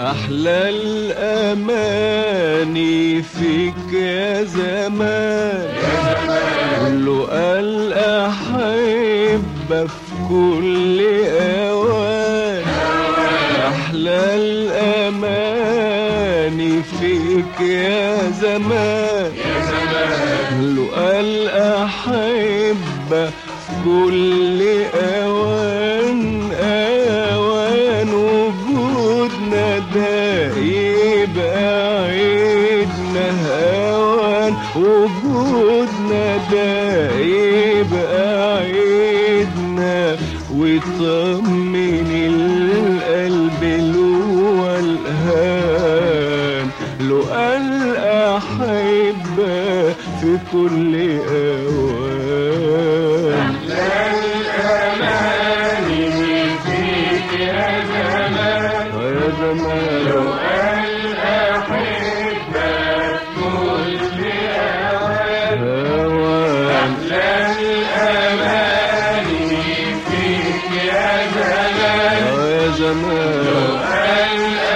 أحلى الأماني فيك يا زمان كله قال أحب في كل أوان أحلى الأماني فيك يا زمان كله قال أحب في كل أوان أوان وجودنا ده يبقى عيدنا هوان وجودنا ده يبقى عيدنا ويطمن القلب له الهان له الأحبة في كل أوان يا زمان هوان يا زمان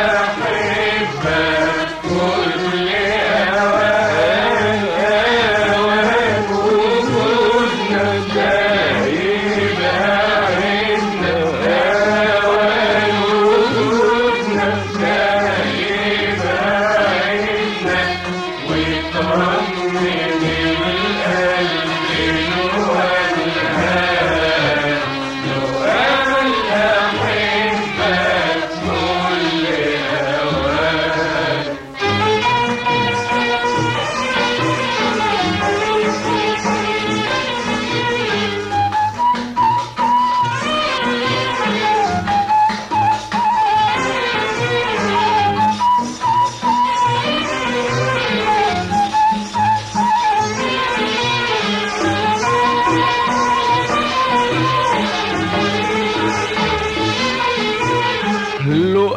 له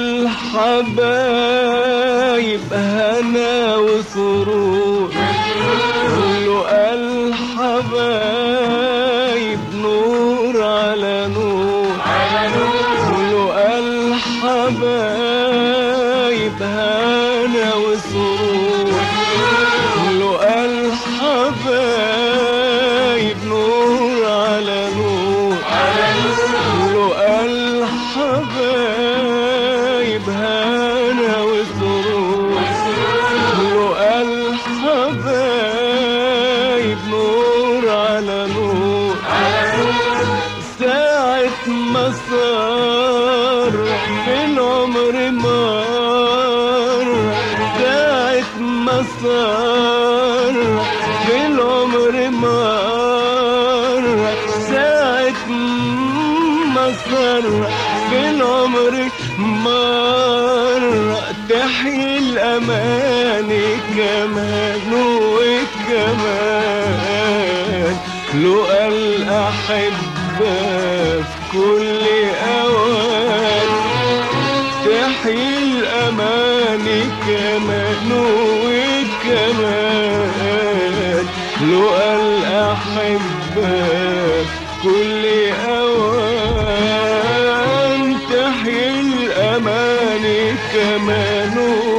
الحبايب هنا وسرور له الحبايب نور على نور له الحبايب هنا وسرور له الحبايب نور على نور له الحبايب هنا وسرور له الحبايب نور على نور ساعة ما صار في العمر مر ساعة ما صار في العمر مر ساعة ما صار في العمر مر تحيي الأماني كمان وكمان لقى الأحبة في كل أوان تحيي الأماني كمان وكمان لقى الأحبة في كل أوان تحيي الأماني كمان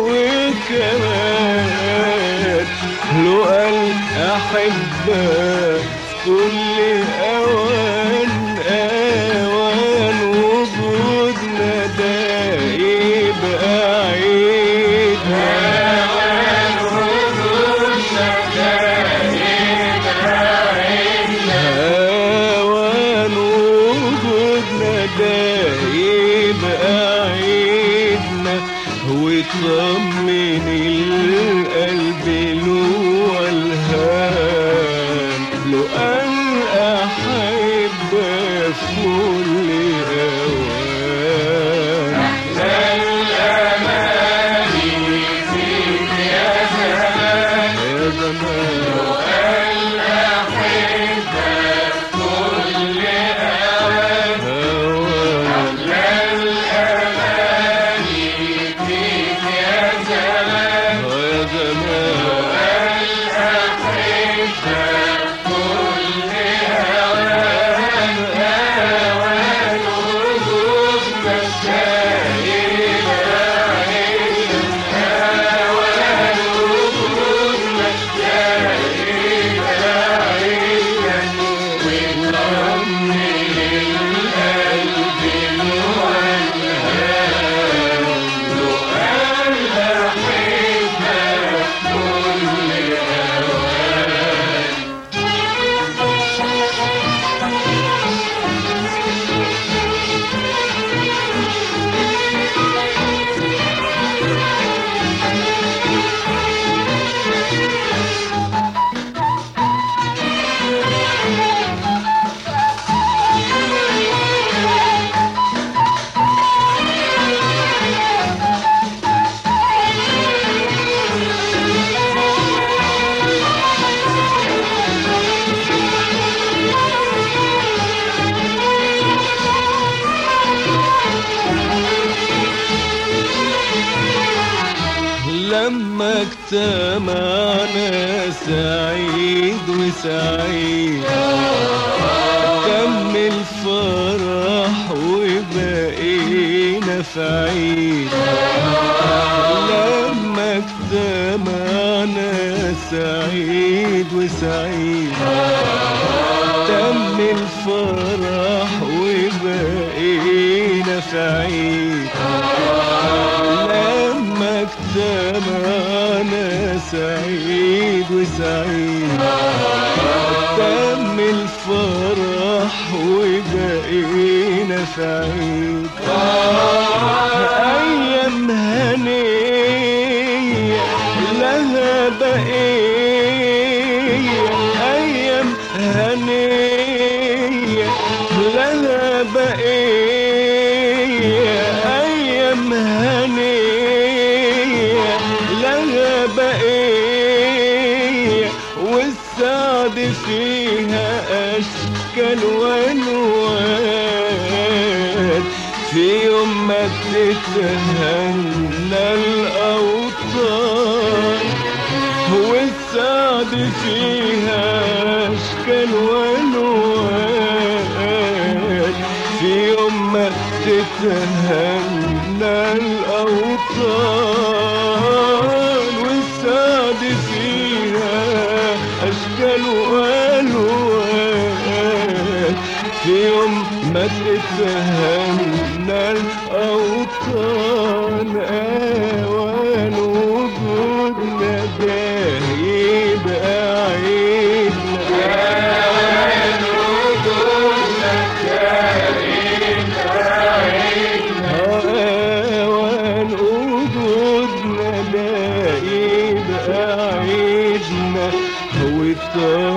وكمان لقى الأحبة في كل أوان أوان وجودنا ده يبقى عيدنا هوان وجودنا ده يبقى عيدنا ويطمن القلب له الهام له الأحبة في كل أوان يا زمان هوان يا زمان اجتمعنا سعيد وسعيد تم الفرح وبقينا في عيد لما اجتمعنا سعيد وسعيد تم الفرح وبقينا في عيد لما اجتمعنا سعيد وسعيد تم الفرح وبقينا في عيد أيام هنية لها بقية أيام هنية لها بقية أيام هنية لها بقية والسعد فيها أشكال وألوان في يوم ما تتهنى الأوطان والسعد فيها أشكال وألوان في يوم ما تتهنى الأوطان والسعد فيها أشكال وألوان في يوم ما تتهنى الأوطان أوان وجودنا ده يبقى عيدنا أوان وجودنا ده يبقى عيدنا هو الطريق